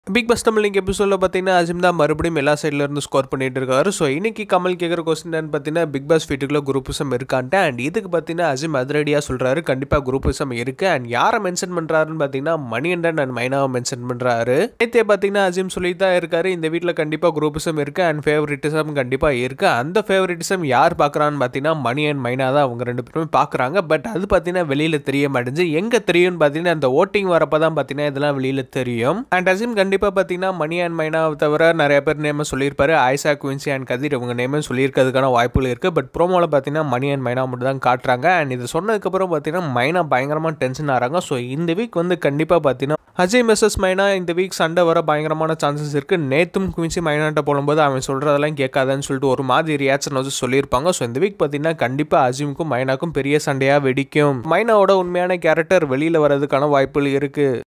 big pass Tamil link எபிசோடில் பார்த்தீங்கன்னா அஜிம் தான் மறுபடியும் எல்லா சைடில் இருந்து ஸ்கோர் பண்ணிட்டு இருக்காரு ஸோ இன்னைக்கு கமல் கேட்குற கொஸ்டின் என்னன்னு பார்த்தீங்கன்னா பிக் பாஸ் வீட்டுக்குள்ள குரூப்பிசம் இருக்கான்ட்டு அண்ட் இதுக்கு பார்த்தீங்கன்னா அஜிம் அதிரடியாக சொல்கிறாரு கண்டிப்பாக குரூப்பிசம் இருக்கு அண்ட் யாரை மென்ஷன் பண்ணுறாருன்னு பார்த்தீங்கன்னா மணிகண்டன் அண்ட் மைனாவை மென்ஷன் பண்ணுறாரு நேற்றே பார்த்தீங்கன்னா அஜிம் சொல்லி தான் இருக்காரு இந்த வீட்டில் கண்டிப்பாக குரூப்பிசம் இருக்கு அண்ட் ஃபேவரட்டிசம் கண்டிப்பாக இருக்கு அந்த ஃபேவரட்டிசம் யார் பார்க்குறான்னு பார்த்தீங்கன்னா மணி அண்ட் மைனா தான் அவங்க ரெண்டு பேருமே பார்க்குறாங்க பட் அது பார்த்தீங்கன்னா வெளியில் தெரிய மாட்டேங்குது எங்கே தெரியும்னு பார்த்தீங்கன்னா அந்த ஓட்டிங் வரப்போ தான் பார்த்தீங்கன்னா இதெல்லாம் வெளியில் தெரியும் அண்ட் அஜிம் கண்டிப்பாக பார்த்தீங்கன்னா மணி அண்ட் மைனாவை தவிர நிறைய பேர் நேம சொல்லியிருப்பாரு ஐசா குவின்சி அண்ட் கதிர் இவங்க நேமே சொல்லியிருக்கிறதுக்கான வாய்ப்புகள் இருக்குது பட் ப்ரோமோவில் பார்த்தீங்கன்னா மணி அண்ட் மைனா மட்டும் தான் காட்டுறாங்க அண்ட் இது சொன்னதுக்கப்புறம் பார்த்தீங்கன்னா மைனா பயங்கரமாக டென்ஷன் ஆகிறாங்க ஸோ இந்த வீக் வந்து கண்டிப்பாக பார்த்தீங்கன்னா அஜய் மெசஸ் மைனா இந்த வீக் சண்டை வர பயங்கரமான சான்சஸ் இருக்குது நேத்தும் குவின்சி மைனாட்ட போடும்போது அவன் சொல்கிறதெல்லாம் கேட்காதன்னு சொல்லிட்டு ஒரு மாதிரி ரியாக்ஷன் வந்து சொல்லியிருப்பாங்க ஸோ இந்த வீக் பார்த்தீங்கன்னா கண்டிப்பாக அஜிமுக்கும் மைனாக்கும் பெரிய சண்டையாக வெடிக்கும் மைனாவோட உண்மையான கேரக்டர் வெளியில் வரதுக்கான வாய்ப்புகள் இருக்குது